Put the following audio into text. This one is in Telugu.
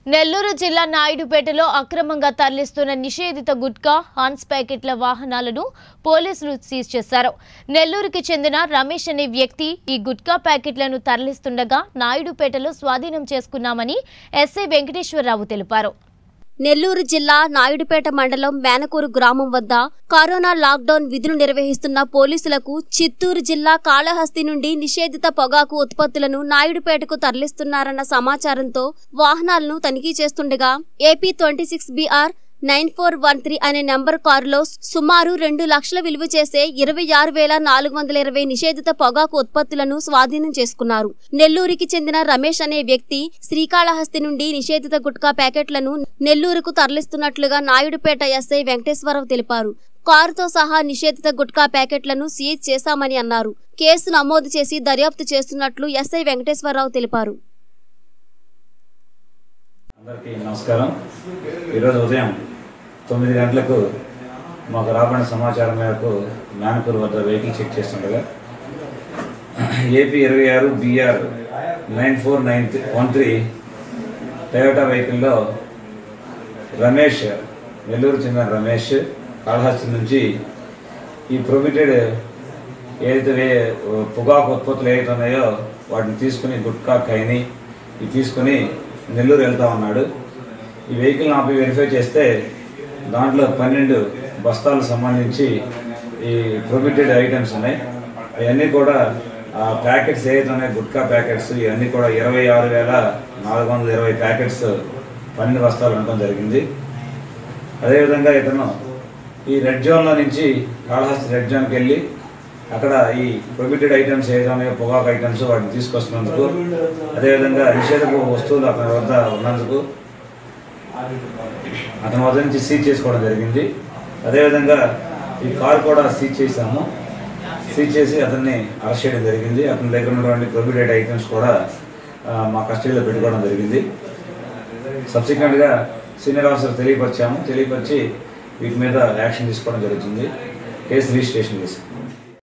నెల్లూరు జిల్లా నాయుడుపేటలో అక్రమంగా తరలిస్తున్న నిషేధిత గుట్కా హాన్స్ ప్యాకెట్ల వాహనాలను పోలీసులు సీజ్ చేశారు నెల్లూరుకి చెందిన రమేష్ అనే వ్యక్తి ఈ గుట్కా ప్యాకెట్లను తరలిస్తుండగా నాయుడుపేటలో స్వాధీనం చేసుకున్నామని ఎస్ఐ వెంకటేశ్వరరావు తెలిపారు నెల్లూరు జిల్లా నాయుడుపేట మండలం మేనకూరు గ్రామం వద్ద కరోనా లాక్డౌన్ విధులు నిర్వహిస్తున్న పోలీసులకు చిత్తూరు జిల్లా కాళహస్తి నుండి నిషేధిత పొగాకు ఉత్పత్తులను నాయుడుపేటకు తరలిస్తున్నారన్న సమాచారంతో వాహనాలను తనిఖీ చేస్తుండగా AP twenty six BR nine four one three అనే నెంబర్ కారులో సుమారు రెండు లక్షల విలువ చేసే ఇరవై ఆరు వేల నాలుగు వందల ఇరవై నిషేధిత పొగాకు ఉత్పత్తులను స్వాధీనం చేసుకున్నారు నెల్లూరుకి చెందిన రమేష్ అనే వ్యక్తి శ్రీకాళహస్తి నుండి నిషేధిత గుట్కా ప్యాకెట్లను నెల్లూరుకు తరలిస్తున్నట్లుగా నాయుడుపేట ఎస్ఐ వెంకటేశ్వరరావు తెలిపారు కారుతో సహా నిషేధిత గుట్కా ప్యాకెట్లను సీజ్ చేశామని అన్నారు కేసు నమోదు చేసి దర్యాప్తు చేస్తున్నట్లు ఎస్ఐ వెంకటేశ్వరరావు తెలిపారు అందరికీ నమస్కారం ఈరోజు ఉదయం తొమ్మిది గంటలకు మాకు రాబడిన సమాచారం మేరకు మ్యాన్కూర్ వద్ద వెహికల్ చెక్ చేస్తుండగా ఏపీ ఇరవై ఆరు BR nine four nine one three Toyota వెహికల్లో రమేష్ నెల్లూరు చెందిన రమేష్ కాళహస్తి నుంచి ఈ ప్రొబిటెడ్ ఏదైతే వే- పొగాకు ఉత్పత్తులు ఏవైతే ఉన్నాయో వాటిని తీసుకుని గుట్కా ఖైని ఇవి తీసుకుని నెల్లూరు వెళ్తా ఉన్నాడు ఈ వెహికల్ ఆపి వెరిఫై చేస్తే దాంట్లో పన్నెండు బస్తాలకు సంబంధించి ఈ ప్రొబిటెడ్ ఐటమ్స్ ఉన్నాయి అవన్నీ కూడా ఆ ప్యాకెట్స్ ఏవైతే ఉన్నాయి గుట్కా ప్యాకెట్స్ ఇవన్నీ కూడా ఇరవై ఆరు వేల నాలుగు వందల ఇరవై ప్యాకెట్స్ పన్నెండు బస్తాలు ఉండటం జరిగింది అదేవిధంగా ఇతను ఈ రెడ్ జోన్లో నుంచి కాళహస్తి రెడ్ జోన్కి వెళ్ళి అక్కడ ఈ ప్రొబిటెడ్ ఐటమ్స్ ఏదైతే ఉన్నాయో పొగాకు ఐటమ్స్ వాటిని తీసుకొస్తున్నందుకు అదేవిధంగా నిషేధపు వస్తువులు అతని వద్ద ఉన్నందుకు అతని వద్ద నుంచి సీజ్ చేసుకోవడం జరిగింది అదేవిధంగా ఈ కార్ కూడా సీజ్ చేశాము సీజ్ చేసి అతన్ని అరెస్ట్ చేయడం జరిగింది అతని దగ్గర ఉన్నటువంటి ప్రొబిటెడ్ ఐటమ్స్ కూడా ఆ, మా కస్టడీలో పెట్టుకోవడం జరిగింది సబ్సిక్వెంట్గా సీనియర్ ఆఫీసర్ తెలియపరిచాము తెలియపరిచి వీటి మీద యాక్షన్ తీసుకోవడం జరుగుతుంది కేసు రిజిస్ట్రేషన్ చేసి